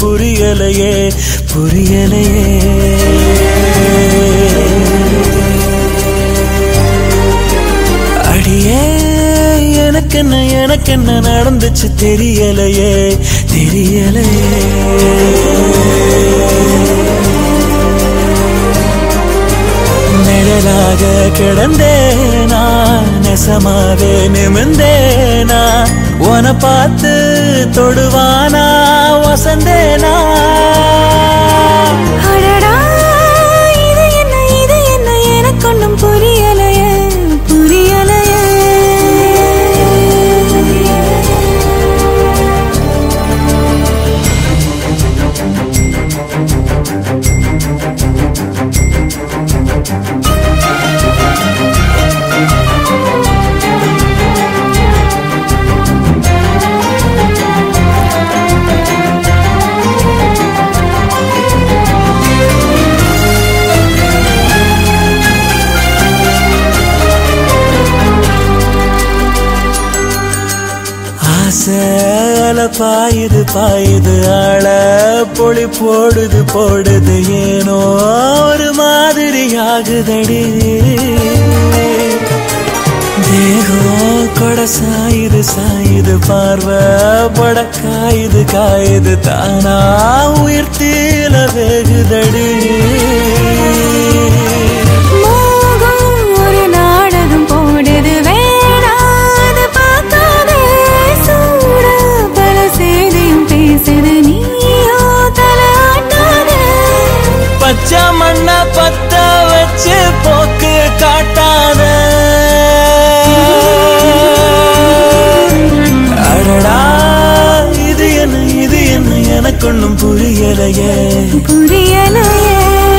புரியலையே புரியலையே அடியே எனக்கென்ன எனக்கென்ன நடந்துச்சு தெரியலையே தெரியலையே நிழலாக கிடந்தேனா நெசமாவே நிமிந்தேனா உன பார்த்து தொடுவானா வசந்தேனா அடடா இது என்ன இது என்ன எனக்கு ஒன்றும் புரியலையே புரியலையே ஆசைல பாயுது பாயுது ஆள பொழி போடுது போடுது ஏனோ ஒரு மாதிரி ஆகுதடி தேகம் கொட சாயுது சாயுது பார்வை பட காயுது காயுது தானா உயிர் தீல வேகுதடி மோகம் ஒரு நாடகம் போடுது வேணாது பார்க்காதே சூட பல செய்தியும் பேசுது நீயோ தலையாட்டாதே பச்சை மண்ண பத்த வச்சு போக்கு காட்டாத அடடா இது என்ன இது என்ன எனக்கு ஒண்ணும் புரியலையே புரியலையே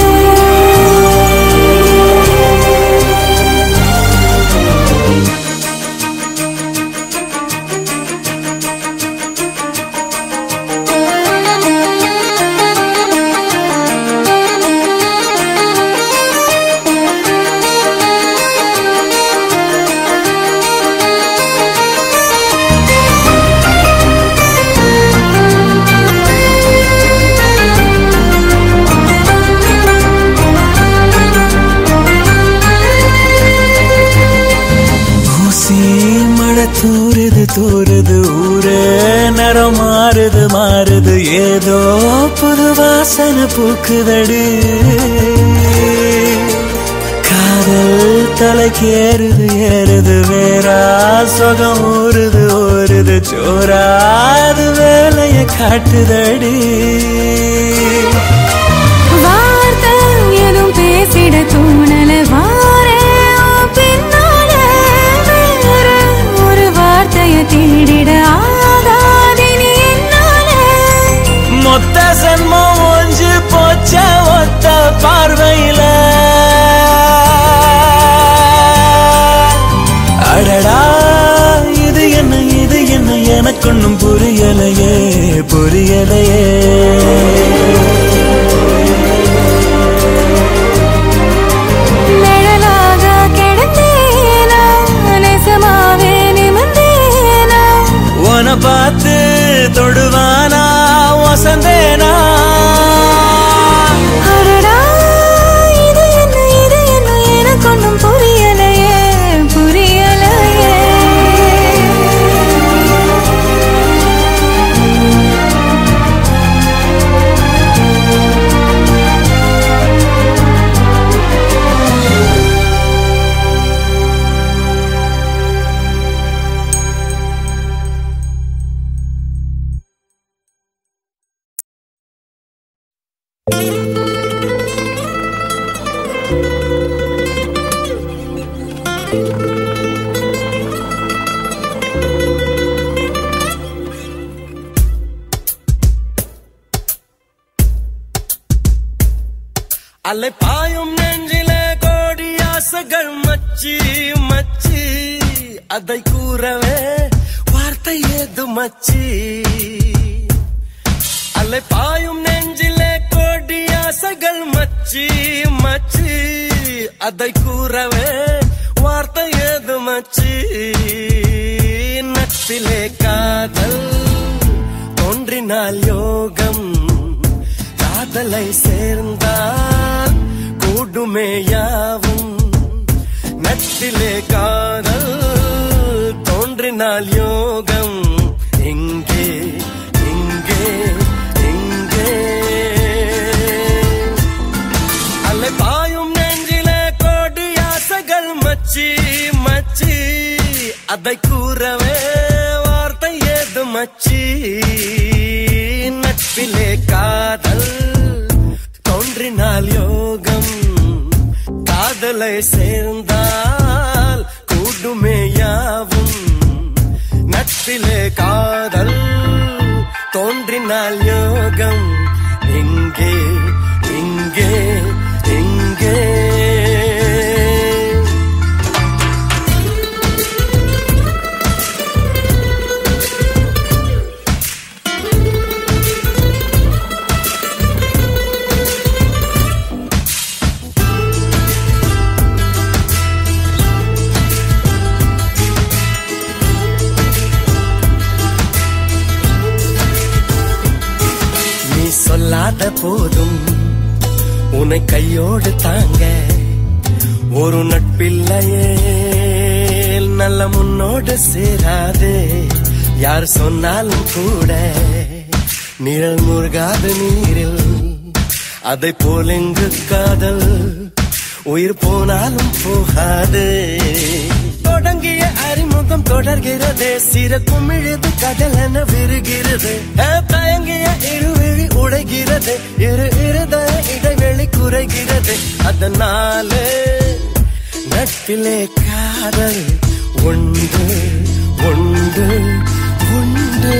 ஊசி மழை தூறுது தூறுது ஊரே நிறம் மாறுது மாறுது ஏதோ புது வாசனை பூக்குதடி காதல் தலைக்கு ஏறுது ஏறுது வேறா சுகம் ஊறுது ஊறுது சோறா அது வேலைய காட்டுதடி வார்த்தை எதுவும் பேசிட தோணல வாரே உன் பின்னால வேற ஒரு வார்த்தைய தேடிட ஆகாதினி என்னால மொத்த சன்மம் ஒஞ்சு போச்ச ஒத்த பார்வையில அடடா இது என்ன இது என்ன எனக்கு ஒண்ணும் புரியலையே புரியலையே நிழலாக கிடந்தேனா நெசமாவே நிமிர்ந்தேனா உன பார்த்து தொடுவானா வசந்தேனா அடடா இது என்ன இது என்ன எனக்கு ஒன்றும் புரியலையே புரியலையே அலை பாயும் நெஞ்சிலே கோடி ஆசைகள் மச்சி மச்சி அதை கூறவே வார்த்தை ஏது மச்சி அலை பாயும் நெஞ்சிலே கோடி ஆசைகள் மச்சி மச்சி அதை கூறவே வார்த்தை ஏது மச்சி நட்பிலே காதல் தோன்றினால் யோகம் காதலை சேர்ந்தால் கூடுமே யாவும் நட்பிலே காதல் தோன்றினால் யோகம் இங்கே இங்கே இங்கே அலை பாயும் நெஞ்சிலே கோடி ஆசைகள் மச்சி மச்சி அதை கூறவே வார்த்தை ஏது மச்சி நட்பிலே காதல் தோன்றினால் யோகம் காதலை சேர்ந்தால் கூடுமே யாவும் நட்பிலே காதல் தோன்றினால் யோகம் இங்கே இங்கே இங்கே நீ சொல்லாத போதும் உன்னை கையோடு தாங்க ஒரு நட்பில்லையே நல்ல முன்னோடு சேராது யார் சொன்னாலும் கூட நிழல் முருகாத நீரில் அதை போல் எங்கு காதல் உயிர் போனாலும் போகாது தொடங்கிய அறிமுகம் தொடர்கிறது சிற குமிழுது கடல் என விருகிறது ஏ, தயங்கிய இருவிழி உடைகிறது இரு இருதய இடைவெளி குறைகிறது அதனால நட்பிலே காதல் உண்டு உண்டு உண்டு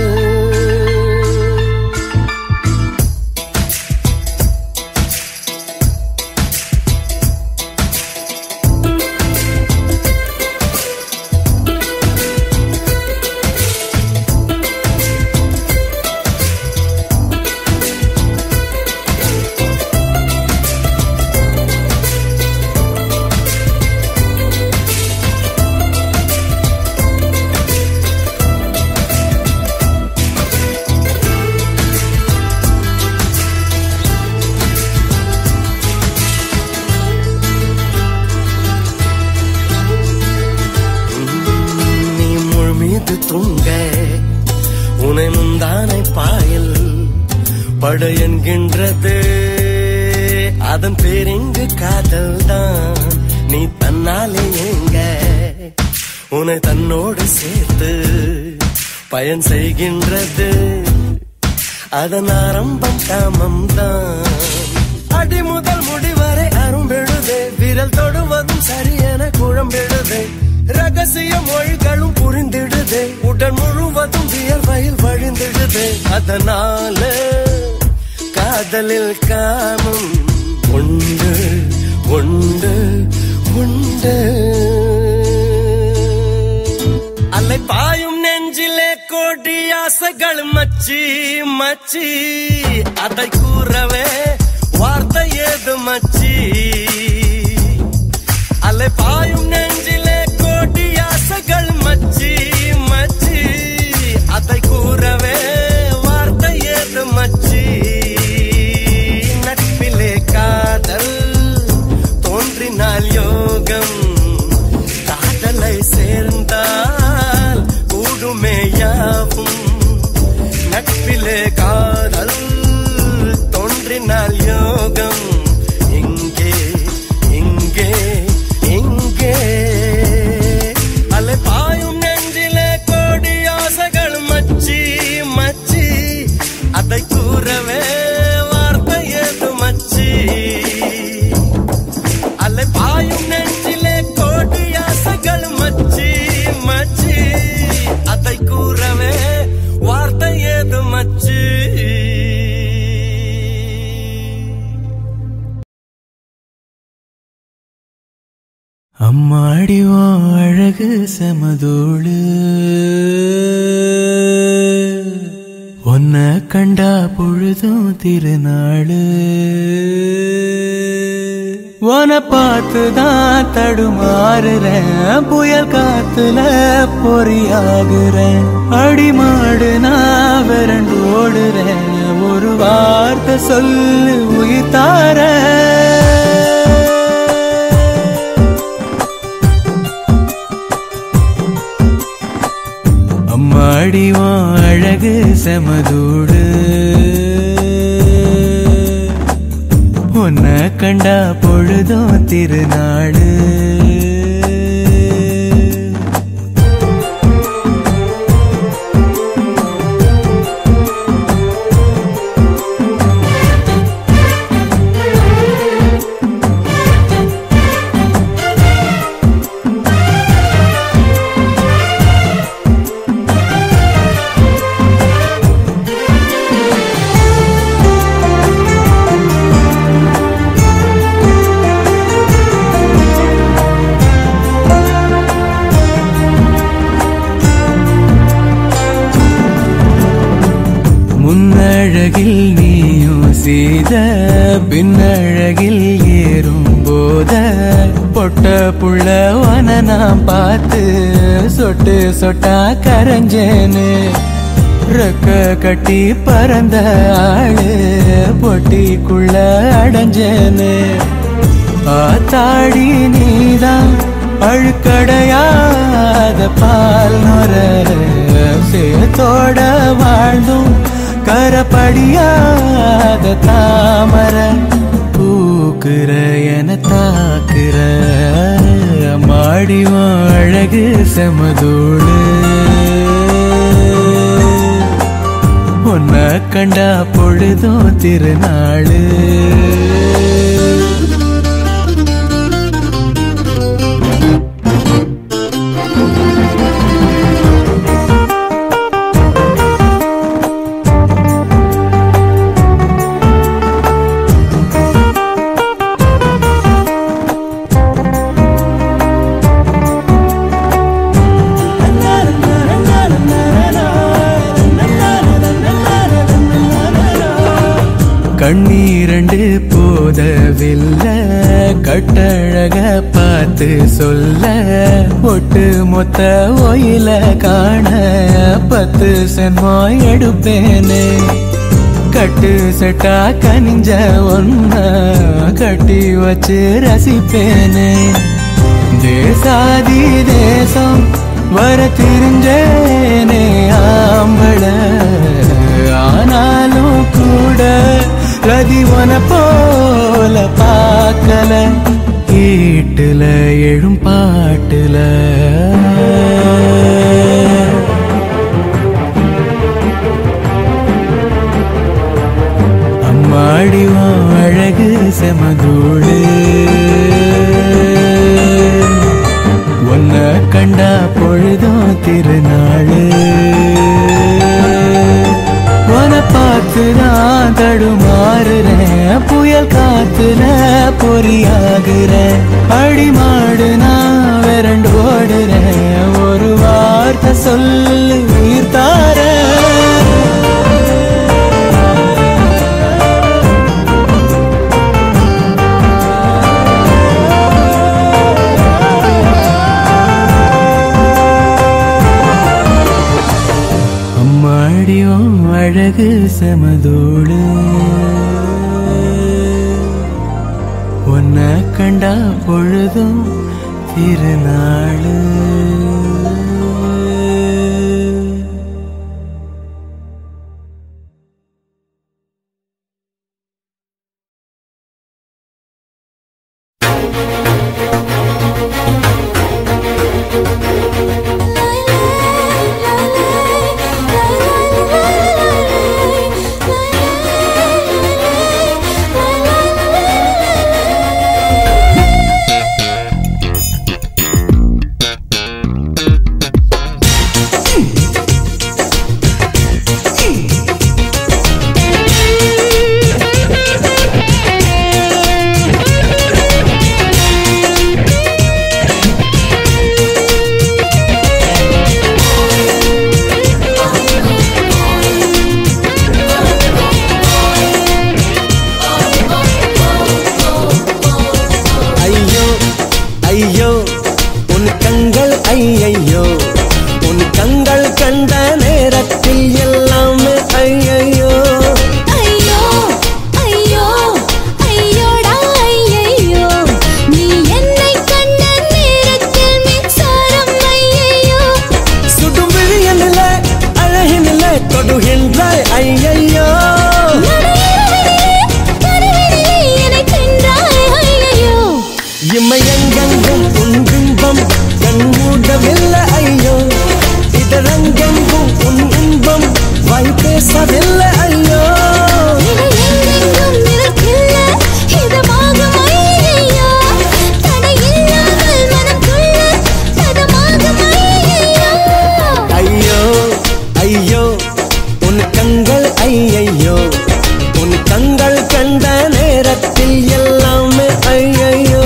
நீ முள் மீது தூங்க உனை முந்தானை பாயில் படு என்கின்றது அதன் பேரெங்கு காதல் தான் நீ தன்னாலே எங்க உன்னை தன்னோடு சேர்த்து பயன் செய்கின்றது அதன் ஆரம்பம் காமம் தான் அடி முதல் முடிவரை அரும்பெழுதே விரல் தொடுவதும் சரியென குழம்பெழுதே ரகசிய மொழிகளும் புரிந்திடுதே உடல் முழுவதும் வியர்வையில் வழிந்திடுதே அதனால காதலில் காமம் உண்டு உண்டு உண்டு அலை பாயும் நெஞ்சிலே கோடி ஆசைகள் மச்சி மச்சி அதை கூறவே வார்த்தை ஏது மச்சி அலை பாயும் நெஞ்சிலே கோடி ஆசைகள் மச்சி மச்சி அதை கூறவே வார்த்தை ஏது மச்சி நட்பிலே காதல் தோன்றினால் யோகம் காதலை சேர்ந்தால் கூடுமே யாவும் நட்பிலே காதல் தோன்றினால் யோகம் இங்கே இங்கே இங்கே அலை பாயும் நெஞ்சிலே கோடி ஆசைகள் மச்சி மச்சி அதை கூறவே வார்த்தை ஏது மச்சி அலை பாயும் நெஞ்சிலே கோடி ஆசைகள் மச்சி மச்சி அதை கூறவே வார்த்தை ஏது மச்சி அம்மாடி ஓ அழகு செமதோளு உன்னை கண்டா பொழுதும் திருநாளு உன பார்த்து தான் தடுமாறுறேன் புயல் காத்துல பொறியாகுறேன் அடிமாடு நான் விரண்டு ஓடுறேன் ஒரு வார்த்தை சொல்லு உயிர் தாரேன். அம்மாடி உன் அழகு செமதூடு உன்னை கண்டா பொழுதும் திருநாடு முன்னழகில் நீயும் செய்த பின்னழகில் ஏறும் போத பொட்ட புள்ளவன நான் பார்த்து சொட்டு சொட்டா கரைஞ்சேனு ரெக்க கட்டி பறந்த ஆளு பொட்டிக்குள்ள அடைஞ்சேனு ஆத்தாடி நீதான் அழுக்கடையாத பால் நொர சேத்தோட வாழ்ந்தும் கரப்படியாத தாமர பூக்குற என தாக்குற மாடிவன் அழகு செமதூடு உன்னை கண்டா பொழுதும் திருநாளு கண்ணீரண்டு போதவில்லை கட்டழக பார்த்து சொல்ல ஒட்டு மொத்த ஒயில காண பத்து சென்மோ எடுப்பேனே கட்டு செட்டா கனிஞ்ச ஒன்ன கட்டி வச்சு ரசிப்பேனே தேசாதி தேசம் வர திரிஞ்சேனே ஆம்பள ஆனாலும் கூட ரதிவன போல பார்க்கல வீட்டுல எழும் பாட்டுல அம்மாடி உன் அழகு செமதூடு உன்னை கண்டா பொழுதும் திருநாளு உன பார்த்து நான் தடுமாறுறேன் புயல் காத்துல பொறியாகுறேன் அடிமாடு நான் விரண்டு ஓடுறேன் ஒரு வார்த்தை சொல்லு உயிர் தாரேன் அம்மாடியும் அழகு செமதோடு உன்னை கண்டா பொழுதும் திருநாளு la la la la ஐயையோ உன் கண்கள் கண்ட நேரத்தில் எல்லாமே ஐயையோ ஐயோ ஐயோ ஐயோடா ஐயையோ நீ என்னை கண்ட நேரத்தில் மின்சாரம் ஐயையோ சுடும் விழியனில அழகினில தொடுகின்றாய் ஐயையோ நடையிலே கருவிலே என்னை தின்றாய் ஐயையோ இமையங்கெங்கும் உன் பிம்பம் கண்மூடவில்லை ஐயோ இதழங்கெங்கும் உன் இன்பம் வாய் பேசவில்லை ஐயோ இடையெங்கெங்கும் நிற்கில்ல இதமாகும் ஐயையோ தடையில்லாமல் மனம் துள்ள பதமாகும் ஐயையோ ஐயோ ஐயோ உன் கண்கள் ஐயையோ உன் கண்கள் கண்ட நேரத்தில் எல்லாமே ஐயையோ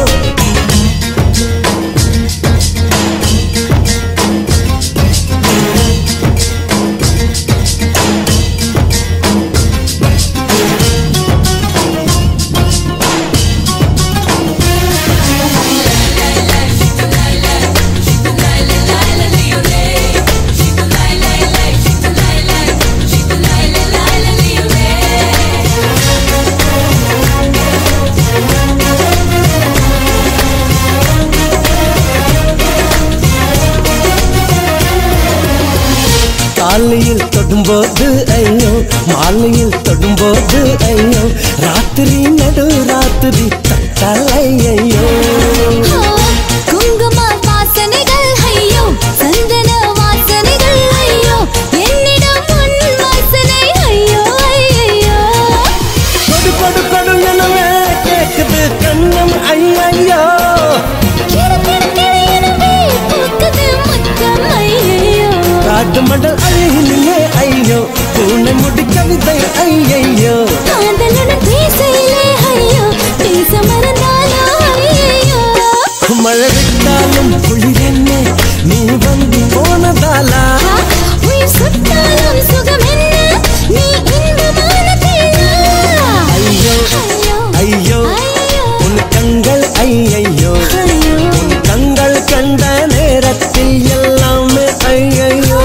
காலையில் தொடும்போது ஐயோ மாலையில் தொடும்போது ஐயோ ராத்திரி நடு ராத்திரி தட்டால் ஐயோ குங்கும வாசனைகள் ஐயோ சந்தன வாசனைகள் ஐயோ என்னிடம் உன் வாசனை ஐயோ ஐயோ கொடு கொடு கொடு எனவே கேக்குது கண்ணம் ஐயையோ கிடு கிடு கிடு எனவே பூக்குது முத்தம் ஐயோ காட்டு மடல் அழகிலேயே ஐயோ பூனை முடி கவிதை ஐயையோ காதலுடன் பேசையிலே ஐயோ பேச மறந்தாலோ ஐயோ மழை விட்டாலும் குளிர் என்ன நீ வந்து போனதாலா உயிர் சுட்டாலும் சுகம் என்ன நீ இன்பமான பிள்ளை ஐயோ ஐயோ உன் கண்கள் ஐயையோ ஐயோ உன் கண்கள் கண்ட நேரத்தில் எல்லாமே ஐயையோ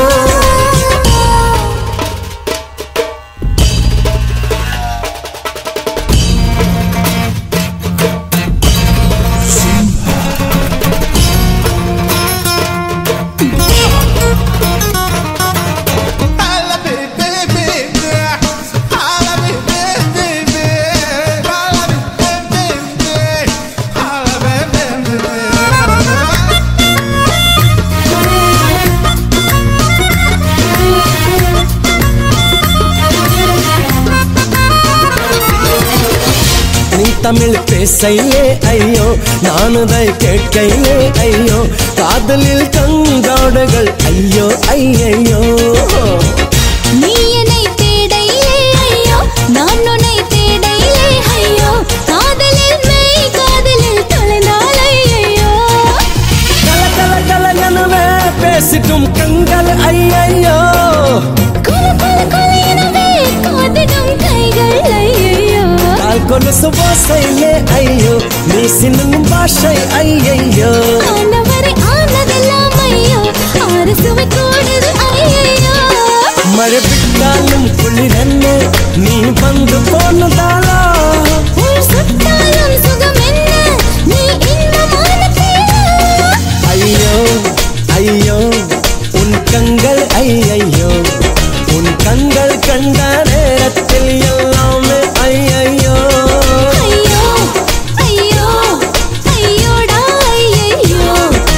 நீ தமிழ் பேசையிலே ஐயோ நானுதை கேட்கையிலே ஐயோ காதலில் கங்காடுகள் ஐயோ ஐயையோ நீ என்னை தேடையிலே ஐயோ நான் உன்னை தேடையிலே ஐயோ காதலில் மெய் காதலில் தொலைந்தால் ஐயோ கல கல கல எனவே பேசிட்டும் கண்கள் ஐயையோ குல குல குல எனவே காதிடும் கைகள் ஐயோ கால் கொலுசு ஓசையே ஐயோ நீ சின்னும் பாஷை ஐயையோ ஆனவரை ஆனதெல்லாம் ஐயோ ஆறு சுவை கூடுது ஐயோ மழை விட்டாலும் குளிரன்ன நீ வந்து போனதாலா உயிர் சுட்டாலும் சுகம் என்ன நீ இன்பமான பிள்ளை ஐயோ ஐயோ உன் கண்கள் ஐயையோ உன் கண்கள் கண்ட நேரத்தில் எல்லாமே ஐயையோ ஐயோ ஐயோ ஐயோடா ஐயையோ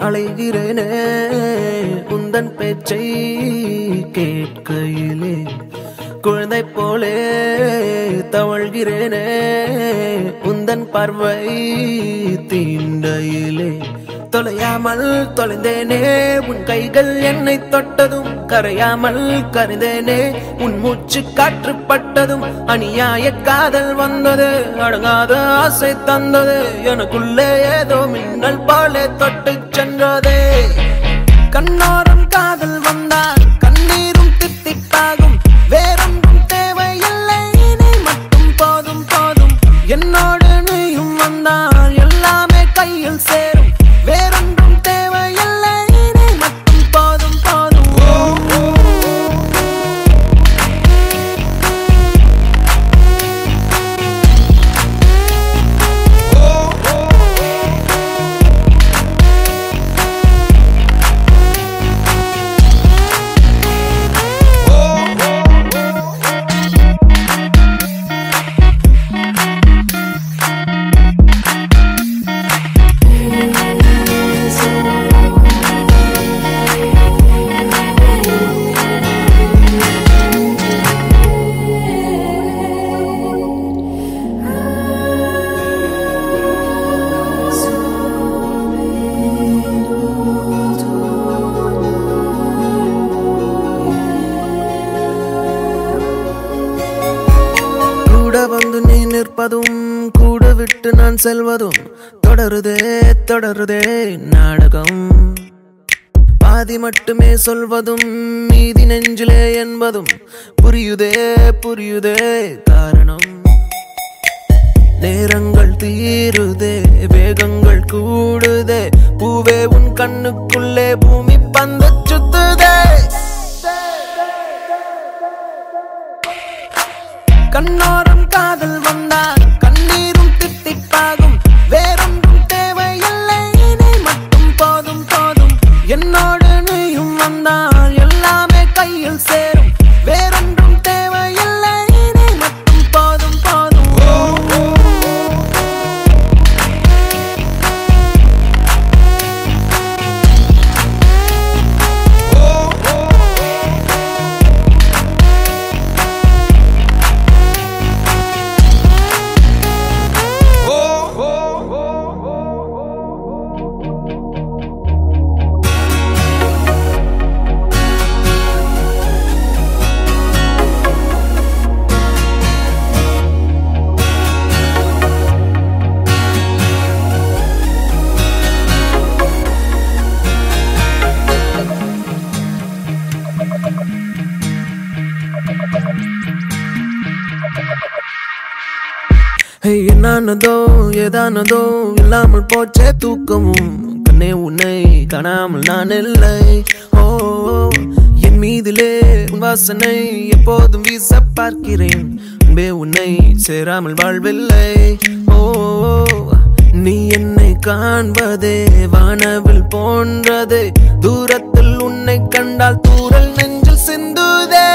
அலைகிறேனே உந்தன் பேச்சை கேட்கையிலே குழந்தை போலே தவழ்கிறேனே உந்தன் பார்வை தீண்டையிலே தொலையாமல் தொலைந்தேனே உன் கைகள் என்னை தொட்டதும் கரையாமல் கரைந்தேனே உன் மூச்சு காற்று பட்டதும் அநியாய காதல் வந்தது அடங்காத ஆசை தந்தது எனக்குள்ளே ஏதோ மின்னல் போலே தொட்டு சென்றதே கண்ணோரம் காதல் வந்தால் கண்ணீரும் தித்திப்பாகும் வேறொன்றும் தேவையில்லை நீ மட்டும் போதும் போதும் என்னோடு நீயும் வந்தால் எல்லாமே கையில் சேரும் வேறொன்றும் தேவையில்லை நீ மட்டும் போதும் போதும் கூட வந்து நீ நிற்பதும் கூட விட்டு நான் செல்வதும் தொடருதே தொடருதே நாடகம் பாதி மட்டுமே சொல்வதும் மீதி நெஞ்சிலே என்பதும் புரியுதே புரியுதே காரணம் நேரங்கள் தீருதே வேகங்கள் கூடுதே பூவே உன் கண்ணுக்குள்ளே பூமி பந்து சுத்துதே கண்ணோரம் காதல் வந்தால் கண்ணீரும் தித்திப்பாகும் வேறொன்றும் தேவையில்லை நீ மட்டும் போதும் போதும் என்னோடு நீயும் வந்தால் எல்லாமே கையில் சேரும் வேறொன்றும் தேவையில்லை நீ மட்டும் போதும் போதும் ஹே, என்னானதோ ஏதானதோ இல்லாமல் போச்சே தூக்கமும் கண்ணே உன்னை காணாமல் நான் இல்லை ஓ என் மீதிலே உன் வாசனை எப்போதும் வீச பார்க்கிறேன் அன்பே உன்னை சேராமல் வாழ்வில்லை ஓ நீ என்னை காண்பதே வானவில் போன்றதே தூரத்தில் உன்னை கண்டால் தூரல் நெஞ்சில் சிந்துதே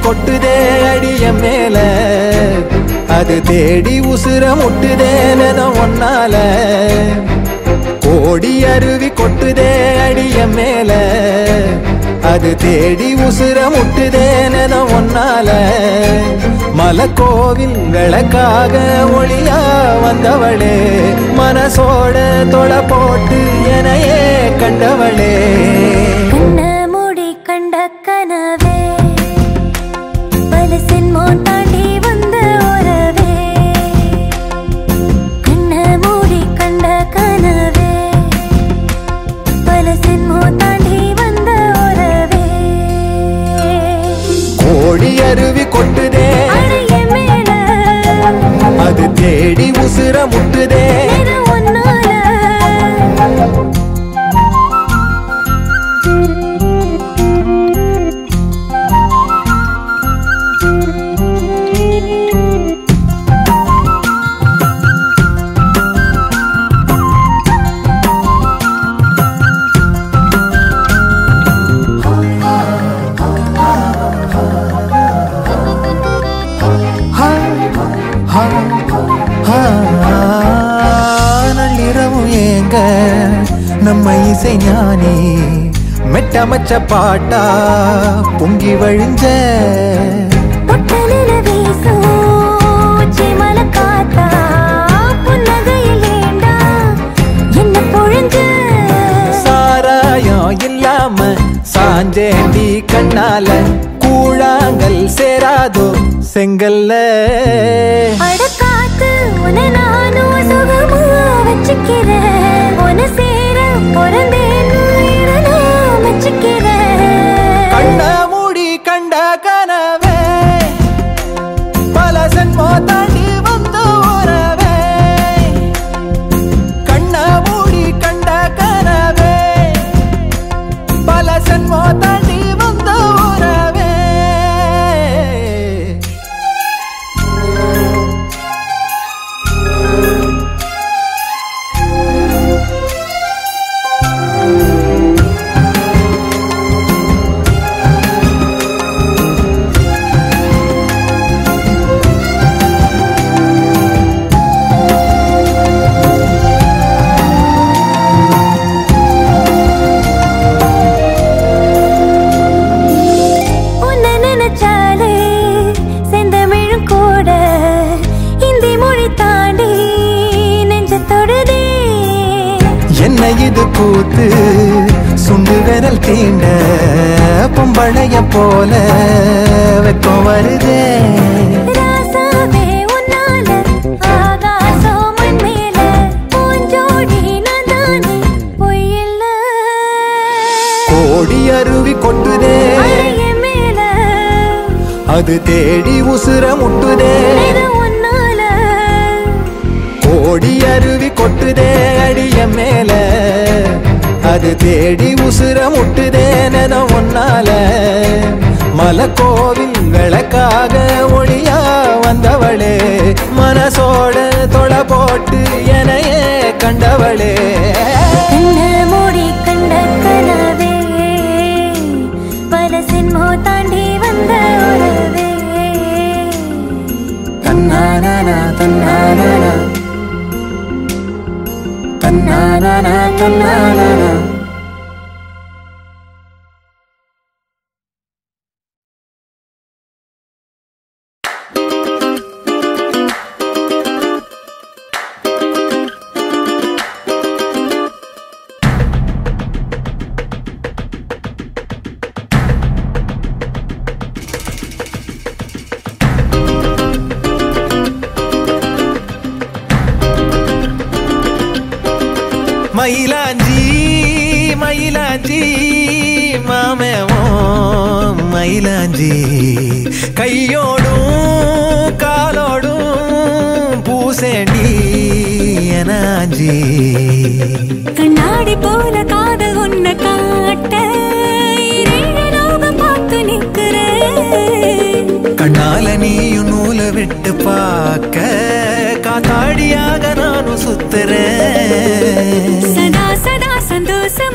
கொட்டுதே அடிய மேல அது தேடி உசுர முட்டுதே நெதம் ஒன்னால கோடி அருவி கொட்டுதே அடிய மேல அது தேடி உசுர முட்டுதே நெதம் ஒன்னால மலக்கோவில் விளக்காக ஒளியா வந்தவளே மனசோட தொலை போட்டு எனையே கண்டவளே கண்ண மூடி கண்ட கனவே பல சென்மோன் தாண்டி வந்த உறவே கண்ண மூடி கண்ட கனவே பல சென்மோன் தாண்டி வந்த உறவே கோடி அருவி கொட்டுதே அடைய மேல அது தேடி உசுர முட்டுதே என ஒன்னால ஹா, ஹா, நள்ளிரவும் ஏங்க நம்ம இசை ஞானி மெட்டமச்ச பாட்டா பொங்கி வழிஞ்ச பொட்டலில வீசும் சிமல காத்தா புன்னகையில் ஏண்டா என்ன பொழிஞ்ச சாராயம் இல்லாம சாஞ்சேண்டி கண்ணால கூழாங்கல் சேராதோ செங்கல்ல அடக்காத்து உன நானும் சுகமா வச்சுக்கிறேன் உன சேர பிறந்தேன் உயிரை நான் வச்சுக்கிறேன் கண்ண மூடி கண்ட கனவே பல சென்மோ தாண்டி வந்த உறவே கண்ண மூடி கண்ட கனவே பல சென்மோ தாண்டி வந்த உறவே உன்னை நினைச்சாலே செந்தமிழும் கூட இந்தி மொழி தாண்டி நெஞ்ச தொடுதே என்ன இது கூத்து சுண்டு விரல் தீண்ட பொம்பளைய போல வெக்கம் வருதே ராசாவே உன்னால ஆகாசம் மண் மேல பூஞ்சோடி நான் தானே பொய்யில்ல கோடி அருவி கொட்டுதே அழகிய மேல அது தேடி உசுர முட்டுதே இது உன்னால கோடி அருவி கொட்டுதே அடிய மேல அது தேடி உசுர முட்டுதே நெதம் ஒன்னால மலக்கோவில் விளக்காக ஒளியா வந்தவளே மனசோட தொலை போட்டு எனையே கண்டவளே கண்ண மூடி கண்ட கனவே பல சின்மோ தாண்டி வந்த உறவே தன்னானா தன்னானா தன்னானா தன்னானா மயிலாஞ்சி மயிலாஞ்சி மாமேவோ மயிலாஞ்சி கையோடும் காலோடும் பூசேண்டி எனாஞ்சி கண்ணாடி போல காதல் உன்னை காட்ட இரண்டு லோகம் பார்த்து நிற்கிறேன் கண்ணால நீயும் நூலை விட்டு பார்க்க காத்தாடியாக நானும் சுத்துறேன் சதா சதா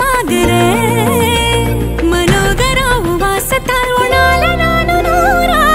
சந்தோஷமாகிறேன் மனோகரா உன் வாசத்தால் உன்னால நானும் நூறாகிறேன்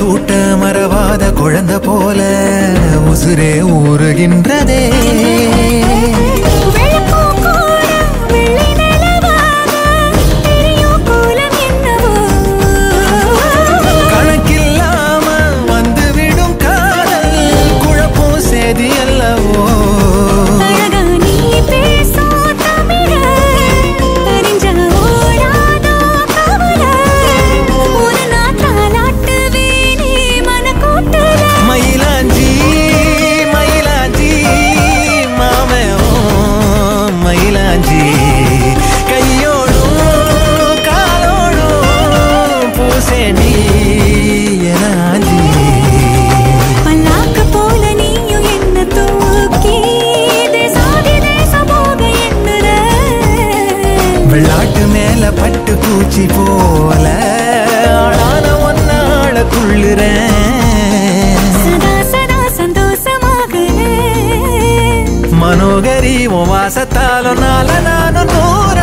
ஊட்ட மறவாத குழந்தை போல உசுரே ஊறுகின்றதே வெள்ளப்பூ கூட வெள்ளை நிலவாக தெரியும் கோலம் என்னவோ கணக்கில்லாம வந்துவிடும் காதல் குழப்பம் சேதி அல்லவோ அழகா நீ பேசும் தமிழ அறிஞ்ச ஓடாதோ கவல ஒரு நாள் தாலாட்டுவேனே மனக்கூட்டுல மயிலாஞ்சி மயிலாஞ்சி மாமே ஓ மயிலாஞ்சி கையோடும் காலோடும் பூசேண்டி எனாஞ்சி பல்லாக்கு போல நீயும் என்ன தூக்கி தேசாதி தேசம் போக எண்ணுற வெள்ளாட்டு மேல பட்டு பூச்சி போல ஆளான ஒன்னாள துள்ளுறேன் சதா சதா சந்தோஷமாகல மனோகரி உன் வாசத்தாலும் நாள நானும்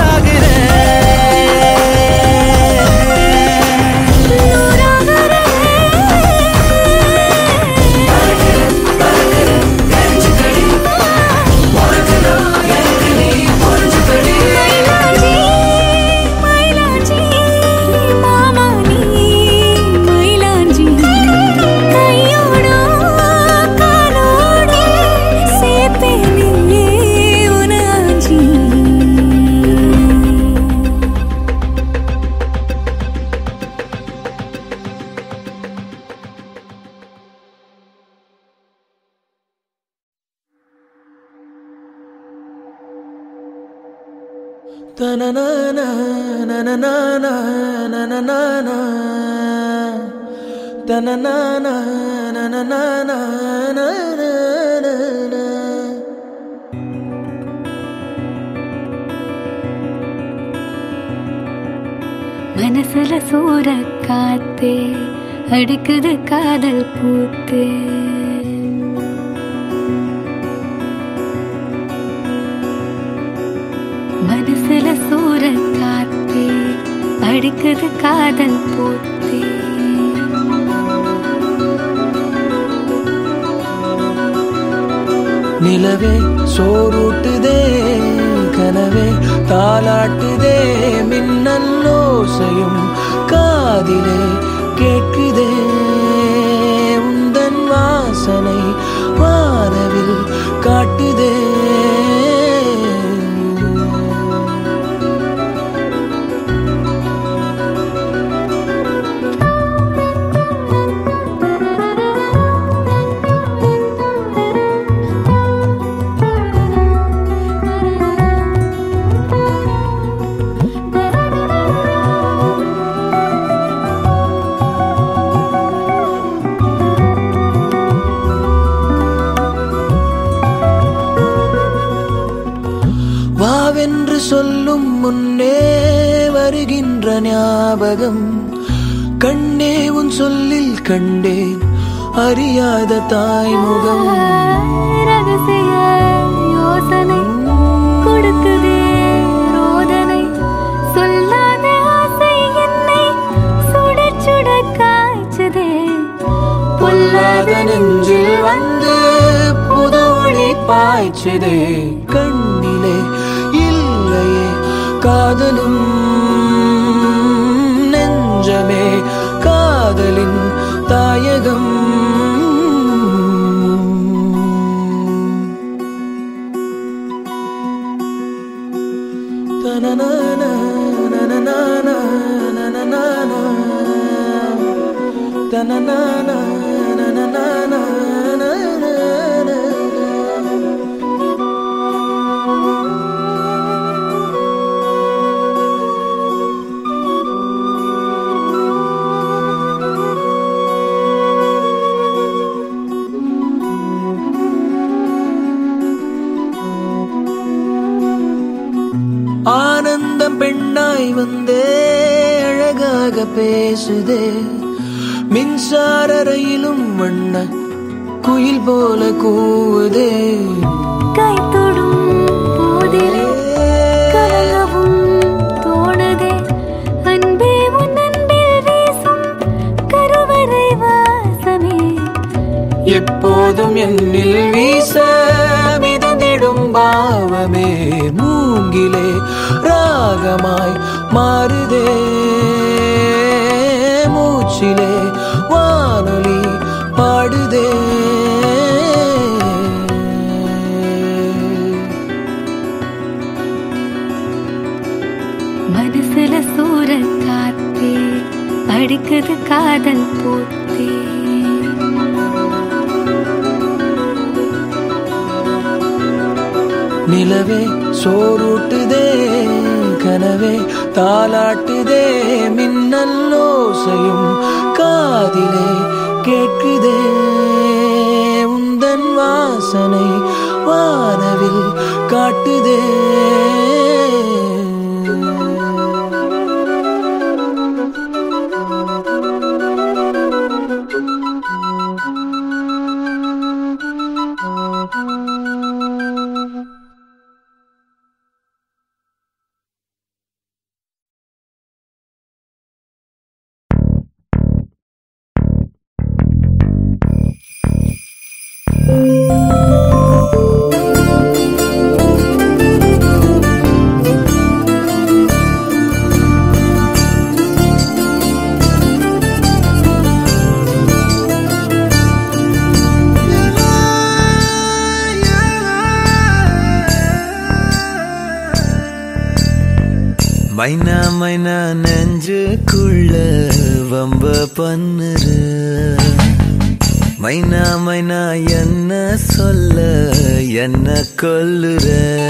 நூறாகிறேன் மயிலாஞ்சி மயிலாஞ்சி மாமா நீ மயிலாஞ்சி கையோடோ காலோடோ சேப்பேனே உனாஞ்சி தனனானா, நனனானா, நனனானா. தனனானா, நனனானா, நனனானா. மனசுல சூற காத்தே அடிக்குது காதல் பூத்தே மனசுல சூற காத்தே அடிக்குது காதல் பூத்தே நிலவே சோறூட்டுதே கனவே தாலாட்டுதே மின்னல் ஓசையும் காதிலே கேட்குதே உந்தன் வாசனை வானவில் காட்டுதே வாவென்று சொல்லும் முன்னே வருகின்ற ஞாபகம் கண்ணே உன் சொல்லில் கண்டேன் அறியாத தாய்முகம் ரகசிய யோசனை கொடுக்குதே ரோதனை சொல்லாத ஆசை என்னை சுட சுட காய்ச்சதே பொல்லாத நெஞ்சில் வந்து புது ஒளி பாய்ச்சதே கண்ணிலே இல்லையே காதலும் நெஞ்சமே காதலின் தாயகம் தனனானா, நனனானா, நனனானா. தனனானா, நனனானா, நனனானா. ஆனந்தம் பெண்ணாய் வந்தே அழகாக பேசுதே மின்சார ரயிலும் வண்ண குயில் போல கூவுதே கை தொடும் போதிலே கலங்கவும் தோணுதே அன்பே உன் அன்பில் வீசும் கருவறை வாச எப்போதும் என்னில் வீச மிதந்திடும் பாவமே மூங்கிலே ராகமாய் மாறுதே மூச்சிலே வானொலி பாடுதே மனசுல சூற காத்தே அடிக்குது காதல் போத்தே நிலவே சோறுட்டுதே கனவே தாலாட்டுதே மின்னல் ஓசையும் காதிலே கேட்குதே உந்தன் வாசனை வானவில் காட்டுதே மைனா மைனா நெஞ்சுக்குள்ள வம்ப பண்ணுற மைனா மைனா என்ன சொல்ல என்ன கொல்லுற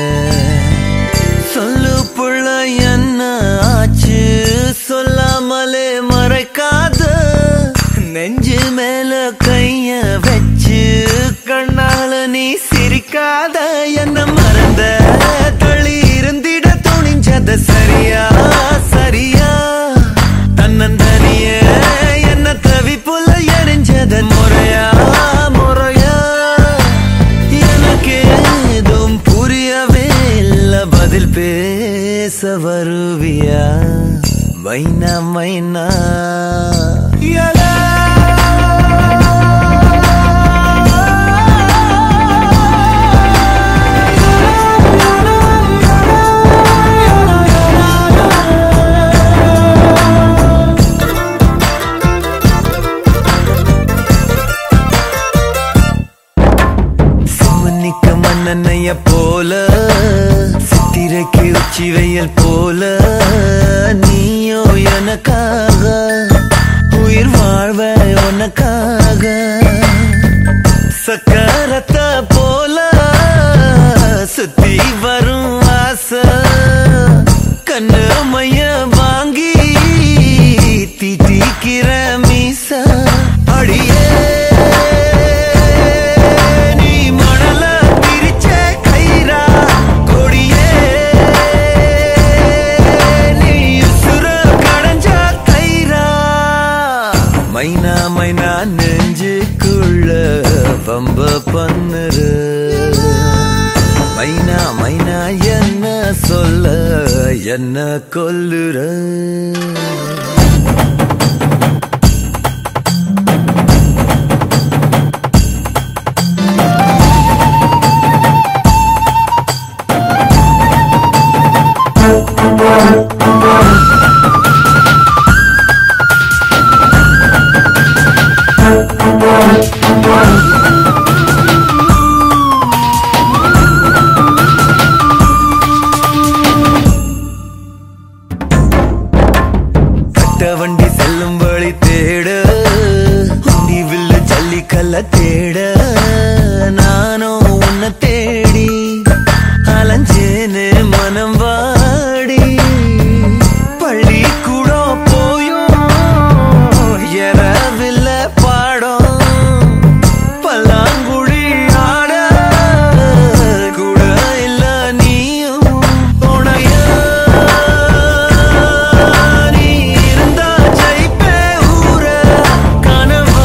சொல்லு புள்ள என்ன ஆச்சு சொல்லாமலே மறைக்காத நெஞ்சு மேல கைய வச்சு கண்ணால நீ சிரிக்காத என்ன மறந்த தள்ளி இருந்திட துணிஞ்சத சரியா சரியா தன்னந்தனிய என்ன தவிப்புல எரிஞ்சத முறையா முறையா எனக்கு ஏதும் புரியவே இல்ல பதில் பேச வருவியா மைனா மைனா யலா. சிம்மனிக்க மன்னனைய போல சித்திரைக்கு உச்சி வெயில் போல நீயோ எனக்காக உயிர் வாழ்வ உனக்காக சக்கரத்த போல சுத்தி வரும் ஆசை கண்ணு மைய வாங்கி தீட்டிக்கிற மீச அடியே நீ மணல பிரிச்ச கயிறா கொடியே நீ உசுர கடைஞ்ச கயிறா மைனா மைனா நெஞ்சுக்குள்ள பம்ப பண்ணுற மைனா மைனா என்ன சொல்ல என்ன கொல்லுற கட்ட வண்டி செல்லும் வழி தேட உண்டி வில்லு ஜல்லிக்கல்ல தேட நானும் உன்னை தேடி அலைஞ்சேன்னு மனம் வாடி பள்ளி கூட போயும் எறவில்ல பாடம் பல்லாங்குழி ஆட கூட இல்ல நீயும் துணையா நீ இருந்தா ஜெயிப்பே ஊர கனவா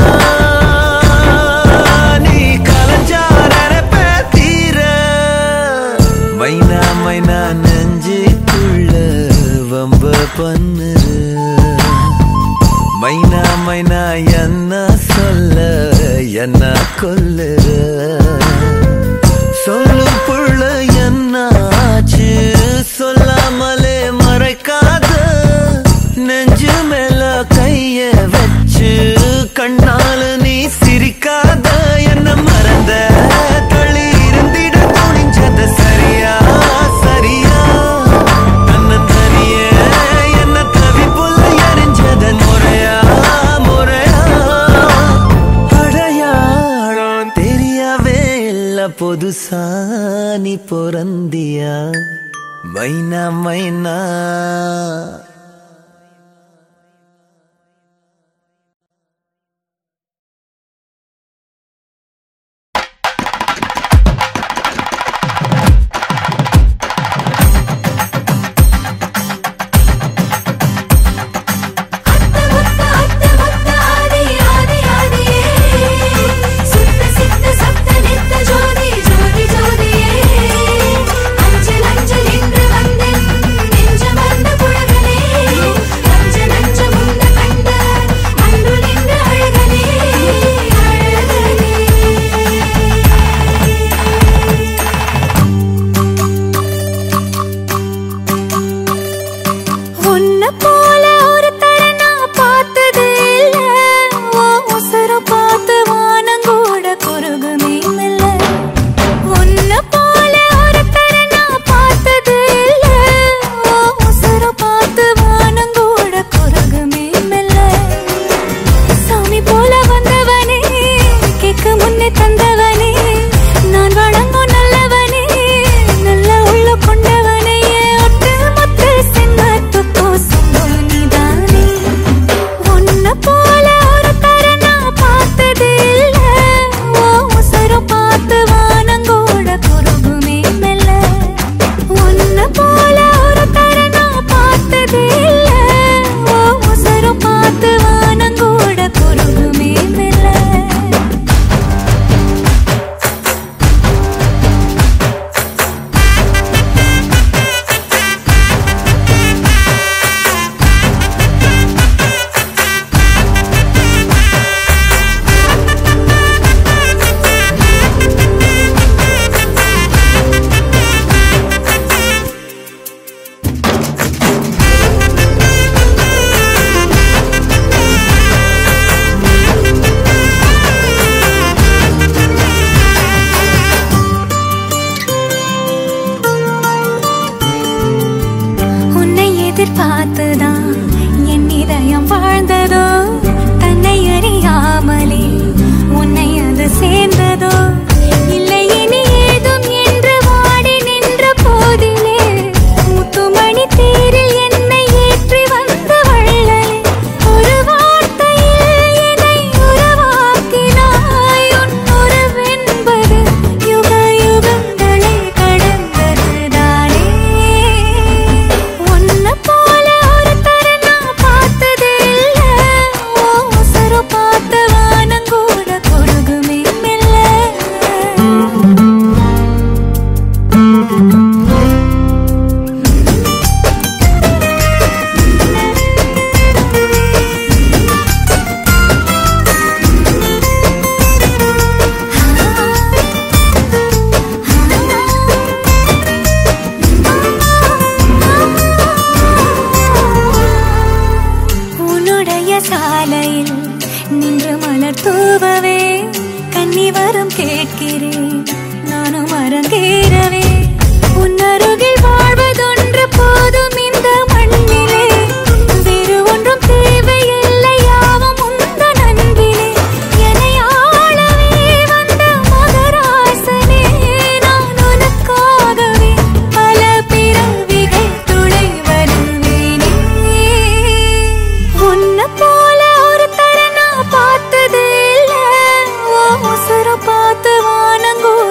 நீ கலைஞ்சா நினைப்பே தீர மைனா மைனா நெஞ்சுக்குள்ள வம்ப பண்ணுற மைனா மைனா என்ன சொல்ல என்ன கொல்லுற சொல்லும் புள்ள என்னாச்சு சொல்லாமலே மறைக்காத நெஞ்சு மேல கைய வச்சு கண்ணால நீ சிரிக்காத என்ன மறந்த தள்ளி இருந்திட துணிஞ்சது சரியா சரியா தன்னந்தனியே என்ன தவிப்புள்ள எரிஞ்சது முறையா முறையா அடையாளம் தெரியவே இல்ல புதுசா நீ பொறந்தியா மைனா மைனா அத்த முத்த அத்த முத்த ஆதி ஆதி ஆதியே சுத்த சித்த சப்த நித்த ஜோதி ஜோதி ஜோதியே அஞ்சல் அஞ்சல் என்று வந்தேன் நெஞ்சம் வந்த புழகனே நஞ்ச நஞ்ச முந்த கண்ட அன்பு நின்ற அழகனே அழகனே உன்னை போல ஒரு தர நான் பார்த்தது இல்ல உன் உசுரம் பார்த்து வானங்கூட குறுகுமே மெல்ல உன்னை போல ஒரு தர நான் பார்த்தது இல்ல உன் உசுரம் பார்த்து வானங்கூட குறுகுமே மெல்ல சாமி போல வந்தவனே கேட்க முன்னே தந்தவனே நான் வழங்கும் நல்லவனே நல்ல உள்ள கொண்டவனே ஒட்டு மொத்த சென்மத்துக்கோ சொந்தம் நீதானே உன்னை போல ஒரு தர நான் பார்த்தது இல்ல உன் உசுரம் பார்த்து வானங்கூட குறுகுமே மெல்ல உன்னை போல ஒரு தர நான் பார்த்தது இல்ல உன் உசுரம் பார்த்து வானங்கூட குறுகுமே மெல்ல உன்னை எதிர்பார்த்துதான் என் இதயம் வாழ்ந்ததோ தன்னை அறியாமலே உன்னை அது சேர்ந்ததோ இல்லை இனி ஏதும் என்று வாடி நின்ற போதிலே முத்துமணி தேரில் என்னை ஏற்றி வந்த வள்ளலே ஒரு வார்த்தையில் என்னை உருவாக்கினாய் உன் உறவென்பது யுக யுகங்களை கடந்ததுதானே உன்னை போல ஒரு தர நான் பார்த்தது இல்ல உன் உசுரு பார்த்த வானங்கூட குறுகுமே மெல்ல உன்னுடைய சாலையில் நின்று மலர் தூவவே கன்னி வரம் கேட்கிறேன் நானும் அரங்கேறவே உன் அருகில் வாழ்வதொன்று போதும் இந்த மண்ணிலே வேறு ஒன்றும் தேவையில்லை யாவும் உந்தன் அன்பிலே என்னை ஆளவே வந்த மகராசனே நான் உனக்காகவே பல பிறவிகள் துணை வருவேனே உன்னை போல ஒரு தர நான் பார்த்தது இல்ல உன் உசுர பார்த்து வானங்கூட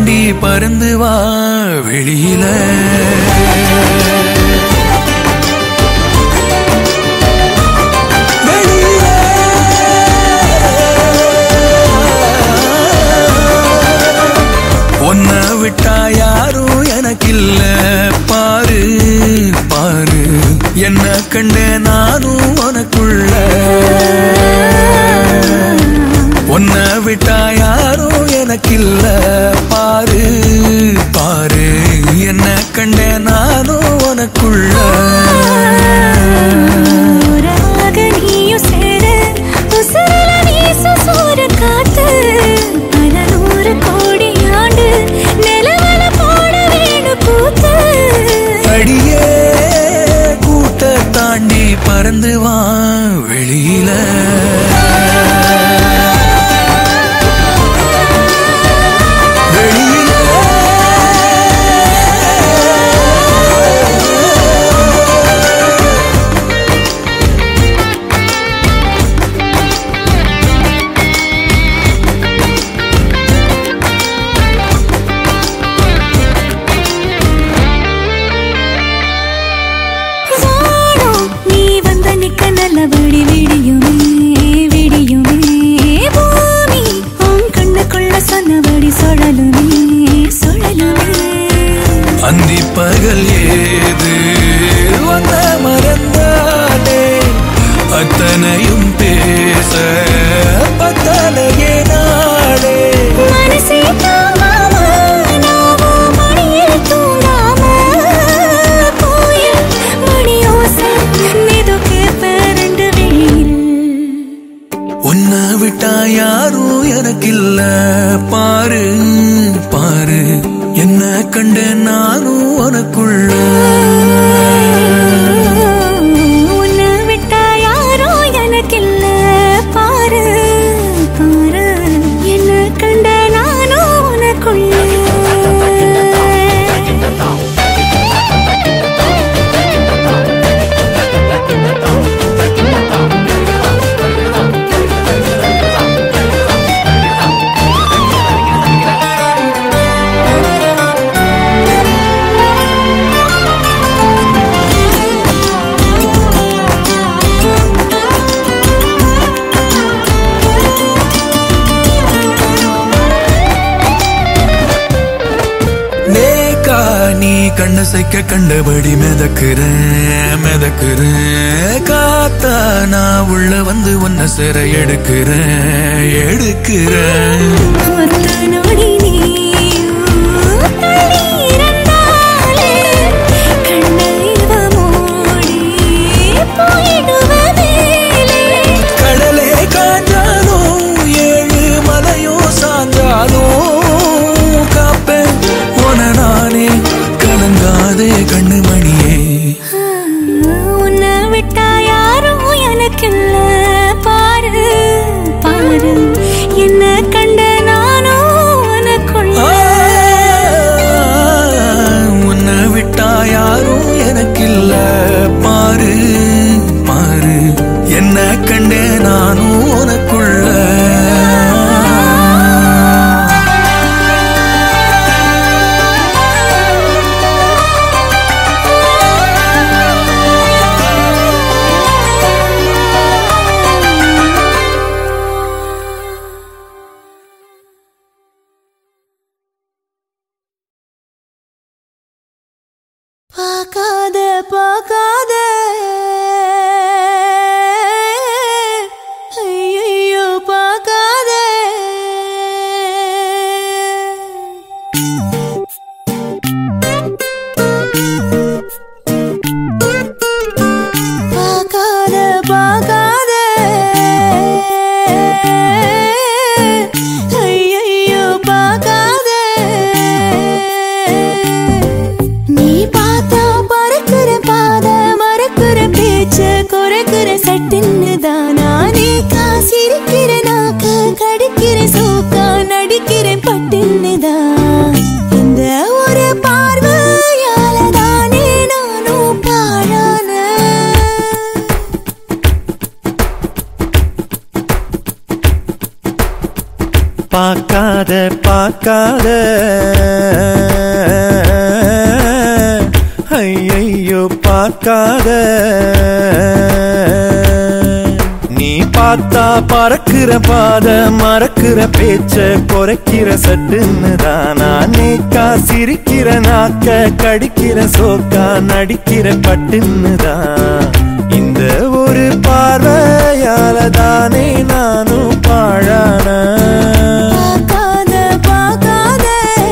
தாண்டி பறந்து வா வெளியில உன்னை விட்டா யாரும் எனக்கில்ல பாரு பாரு என்ன கண்ட நானும் உனக்குள்ள உன்னை விட்டா யாரும் எனக்கில்ல பாரு பாரு என்ன கண்ட நானும் உனக்குள்ள ஓரமாக நீயும் சேர உசுரில வீசும் சூறு காத்து பல நூறு கோடி ஆண்டு நிலவல போட வேணும் கூத்து அடியே கூட்ட தாண்டி பறந்து வா வெளியில வானம் நீ வந்த நிக்க நல்லபடி விடியுமே விடியுமே பூமி உன் கண்ணுக்குள்ள சொன்னபடி சுழலுமே சுழலுமே அந்தி பகல் ஏது வந்த மறந்தானே அத்தனையும் பேச பத்தலையே நாளே மனசே தாங்காம நாவும் மடியில் தூங்காம கோயில் மணியோசை மெதுக்கே பேரண்டு வெயில் உன்னை விட்டா யாரும் எனக்கில்ல பாரு பாரு என்ன கண்ட நானும் உனக்குள்ள உன்னை விட்டா யாரோ எனக்கில்ல பாரு பாரு என்ன கண்ட நானோ உனக்குள்ள நேக்கா நீ கண்ண சைக்க கண்டபடி மிதக்குறேன் மிதக்குறேன் காத்தா நான் உள்ள வந்து உன்னை சிற எடுக்கிறேன் எடுக்கிறேன் ஒத்த நொடி நீயும் தள்ளி இருந்தாலே கண்ணில் மூடி போயிடுவதேலே கடலே காஞ்சாலும் ஏழு மலையும் சாஞ்சாலும் காப்பேன் உன நானே கலங்காதே கண்ணு மணியே உன்னை விட்டா யாரும் எனக்கில்ல பாரு பாரு என்ன கண்ட நானும் உனக்குள்ள உன்னை விட்டா யாரும் எனக்கில்ல பாரு பாரு என்ன கண்டே நானும் உனக்குள்ள பார்க்காத பார்க்காத ஐயோ பார்க்காத பார்க்காத பார்க்காத ஐயோ பார்க்காத நீ பார்த்தா பறக்குற பாத மறக்குற பேச்சு குறைக்குற சட்டுன்னு தானா நீ காசிருக்கிற நாக்க கடிக்கிற சோக்கா நடிக்கிறேன் பட்டுன்னு தான் இந்த ஒரு பார்வையால தானே நானும் பாழான பார்க்காத பார்க்காத பார்க்காத ஐயையோ பார்க்காத நீ பார்த்தா பறக்கிற பாத மறக்கிற பேச்ச குறைக்கிற சட்டுன்னு தான் நேக்கா சிரிக்கிற நாக்க கடிக்கிற சோக்கா நடிக்கிற பட்டுன்னு தான் இந்த ஒரு பார்வையால தானே நானும் பாழான பார்க்காத பார்க்காத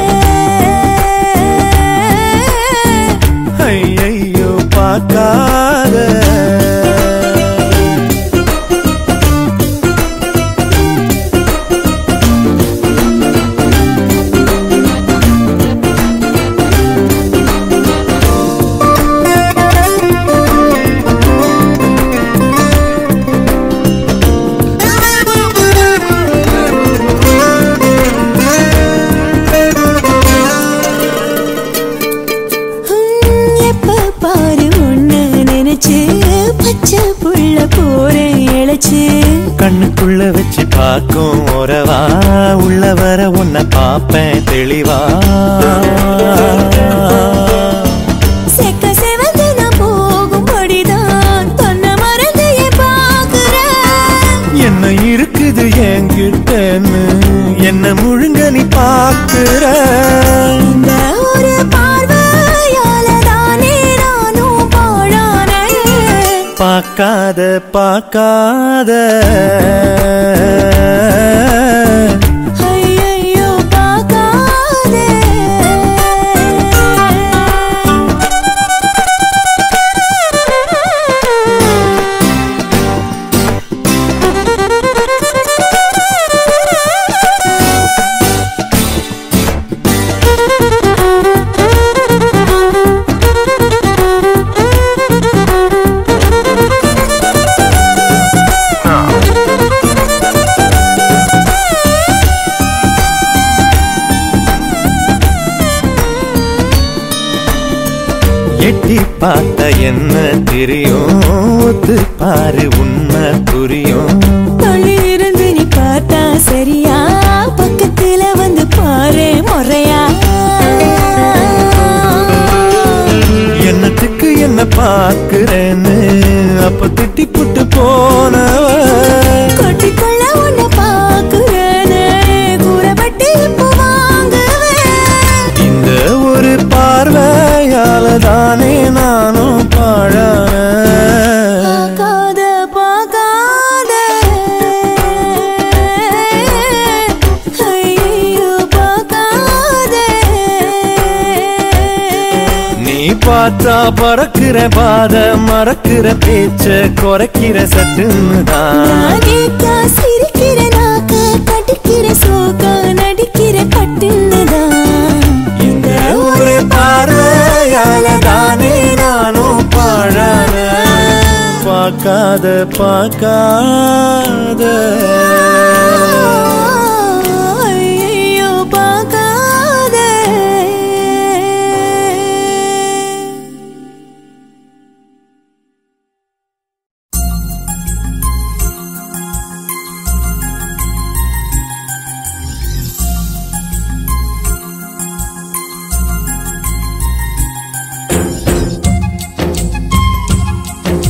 ஐயையோ பார்க்காத ஹம், எப்ப பாரு உன்ன நினைச்சு பச்சை புள்ள போறேன் இழைச்சு கண்ணுக்குள்ள வச்சு பார்க்கும் உறவா உள்ள வர உன்னை பார்ப்பேன் தெளிவா செக்க செவந்து நான் போகும்படிதான் தொன்ன மறந்தையே பாக்குறேன் என்ன இருக்குது என்கிட்டன்னு என்ன முழுங்க நீ பார்க்கிற இந்த ஒரு பார்வையால தானே நானும் பாழானேன் பார்க்காத பார்க்காத ஐயையோ பார்க்காதே எட்டி பார்த்த என்ன தெரியும் ஒத்து பாரு உண்மை புரியும் தொள்ளி இருந்து நீ பார்த்தா சரியா பக்கத்துல வந்து பாரு முறையா என்னத்துக்கு என்ன பார்க்கிறேன்னு அப்ப திட்டி புட்டு போனவ கொட்டிக்கொள்ள உன்னை பாக்குறேனே கூறப்பட்டு இப்போ வாங்குவேன் இந்த ஒரு பார்வையால தானே நானும் பாழான பார்க்காத பார்க்காத ஐயோ பார்க்காத நீ பார்த்தா பறக்கிற பாத மறக்கிற பேச்ச குறைக்கிற சட்டுன்னு தான் நானேக்கா சிரிக்கிற நாக்க கடிக்கிற சோக்கா நடிக்கிற பட்டுன்னுதான் இந்த ஒரு பார்வையால தானே நானும் பாழான பார்க்காத பார்க்காத ஐயோ பார்க்காத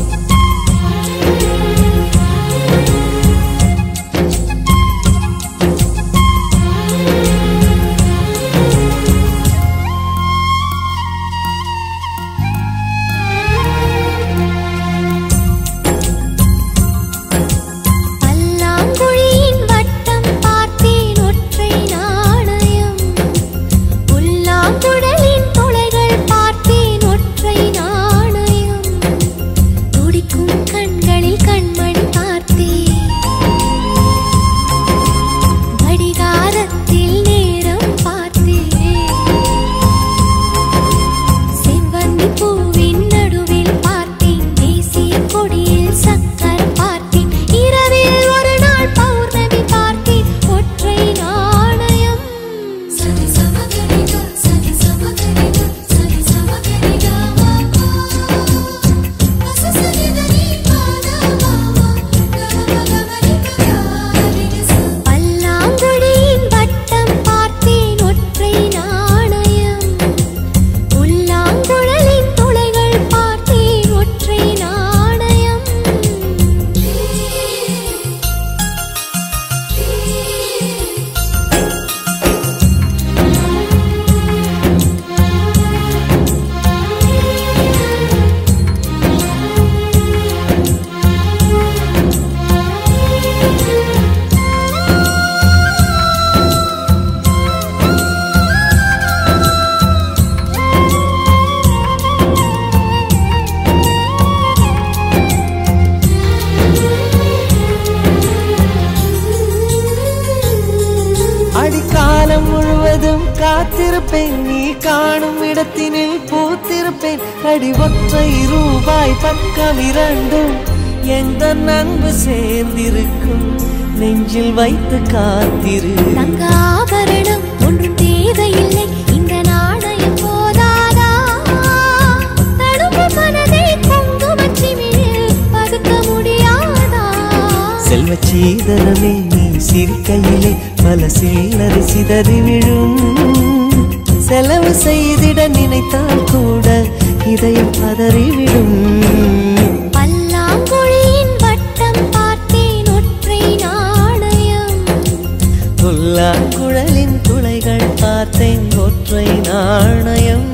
பார்க்காத காத்திருப்பேன் நீ காணும் இடத்தினில் பூத்திருப்பேன் அடி ஒற்றை ரூபாய் பக்கம் இரண்டும் எந்த அன்பு சேர்ந்திருக்கும் நெஞ்சில் வைத்து காத்திரு தங்க ஆபரணம் ஒன்றும் தேவையில்லை இந்த நாணயம் போதாதா தடுப்பு மனதை குங்குமச் சிமிழில் பதுக்க முடியாதா செல்வ சீதனமே நீ சிரிக்கையிலே பல சில்லறை சிதறி விழும் செலவு செய்திட நினைத்தால் கூட இதயம் பதறிவிடும் பல்லாங்குழியின் வட்டம் பார்த்தேன் ஒற்றை நாணயம் புல்லாங்குழலின் துளைகள் பார்த்தேன் ஒற்றை நாணயம்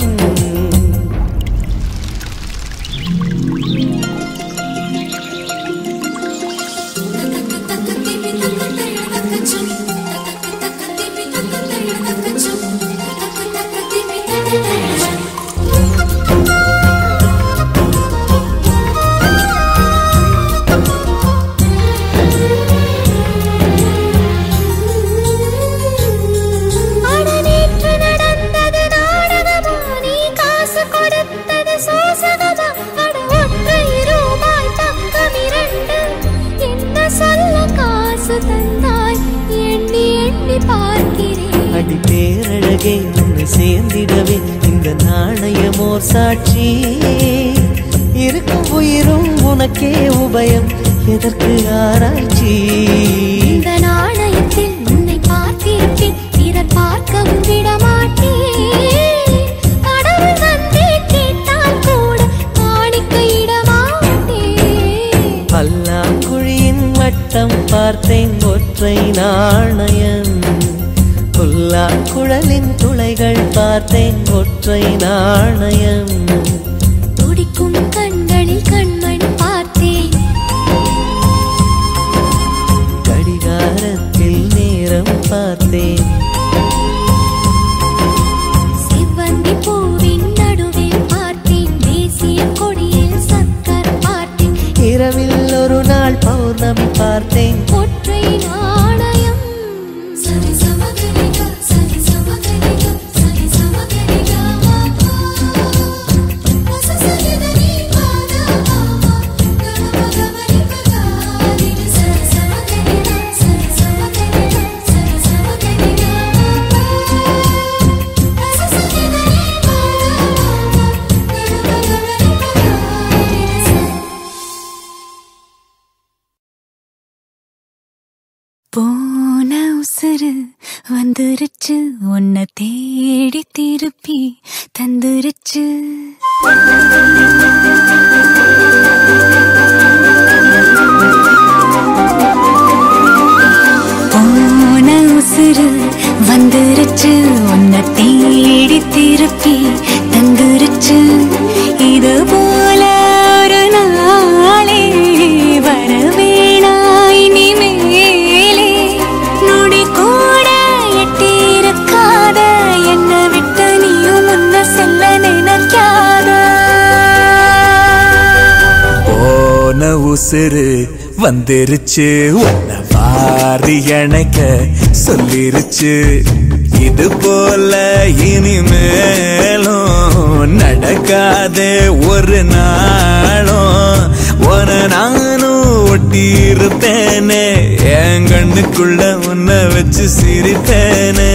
அட நேற்று நடந்தது நாடகமா நீ காசு கொடுத்தது சோசகமா அட ஒற்றை ரூபாய் பக்கம் இரண்டு என்ன சொல்ல காசு தந்தாய் எண்ணி எண்ணி பார்க்கிறேன் அடி பேரழகே உன்னை சேர்ந்திடவே இந்த நாணயமோர் சாட்சி இருக்கும் உயிரும் உனக்கே உபயம் எதற்கு ஆராய்ச்சி இந்த நாணயத்தில் உன்னை பார்த்திருப்பேன் பிறர் பார்க்கவும் விட மாட்டேன் கடவுள் வந்தே கேட்டால் கூட காணிக்கையிட மாட்டேன் பல்லாங்குழியின் வட்டம் பார்த்தேன் ஒற்றை நாணயம் புல்லாங்குழலின் துளைகள் பார்த்தேன் ஒற்றை நாணயம் துடிக்கும் கண்களில் கண்மண் பார்த்தேன் கடிகாரத்தில் நேரம் பார்த்தேன் செவ்வந்தி பூவின் நடுவில் பார்த்தேன் தேசிய கொடியில் சக்கர் பார்த்தேன் இரவில் ஒரு நாள் பௌர்ணமி பார்த்தேன் ஒற்றை நாணயம் சரி சமகரிக சரி சமகரிக சரி சமகரிக சரி போன உசுறு வந்துருச்சு உன்னை தேடி திருப்பி தந்துருச்சு போன உசுறு வந்துருச்சு உன்னை தேடி திருப்பி தந்துருச்சு இது போல ஒரு நாளே வர வேணாய் இனிமேலே நொடி கூட எட்டியிருக்காத என்னை விட்டு நீயும் முன்ன செல்ல நினைக்காத போன உசுறு வந்துருச்சு உன்னை வாரி அணைக்க சொல்லிருச்சு இது போல இனிமேலும் நடக்காதே ஒரு நாளும் ஒரு நானும் ஒட்டி இருப்பேனே என் கண்ணுக்குள்ள உன்னை வச்சு சிரிப்பேனே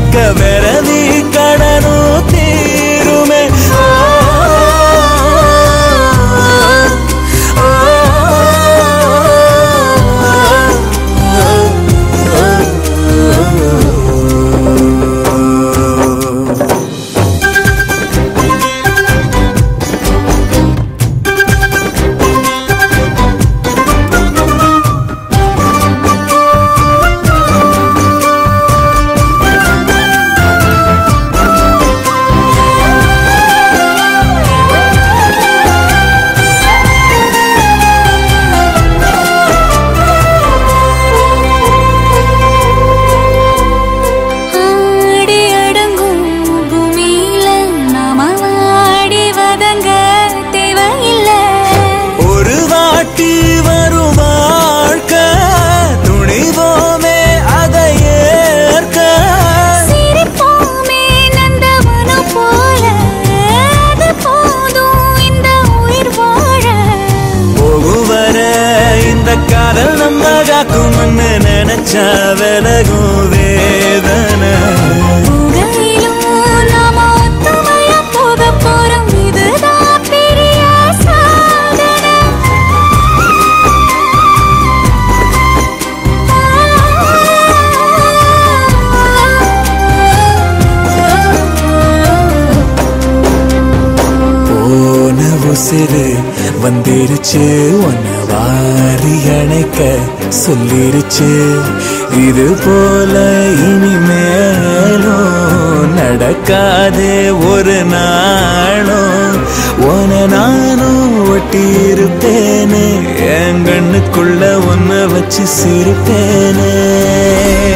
இருக்க விரவி கடனும் தீருமே ஓ, ஓ, ஆடி அடங்கும் பூமியில நாம ஆடி வதங்க தேவையில்லை ஒரு வாட்டி வரும் வாழ்க்கை துணிவோமே அதை ஏற்க சிரிப்போமே நந்தவனம் போல அது போதும் இந்த உயிர் வாழ போகும் வர இந்த காதல் நம்ம காக்கும்னு நினைச்சா விலகும் வேதனை உங்களிலும் நாம ஒத்துமையா போக போறோம் இதுதான் பெரிய சாதனை போன உசிறு வந்துருச்சு உன்னை வாரி அணைக்க சொல்லிருச்சு இது போல இனிமேலும் நடக்காதே ஒரு நாளும் உன நானும் ஒட்டி இருப்பேனே என் கண்ணுக்குள்ள உன்னை வச்சு சிரிப்பேனே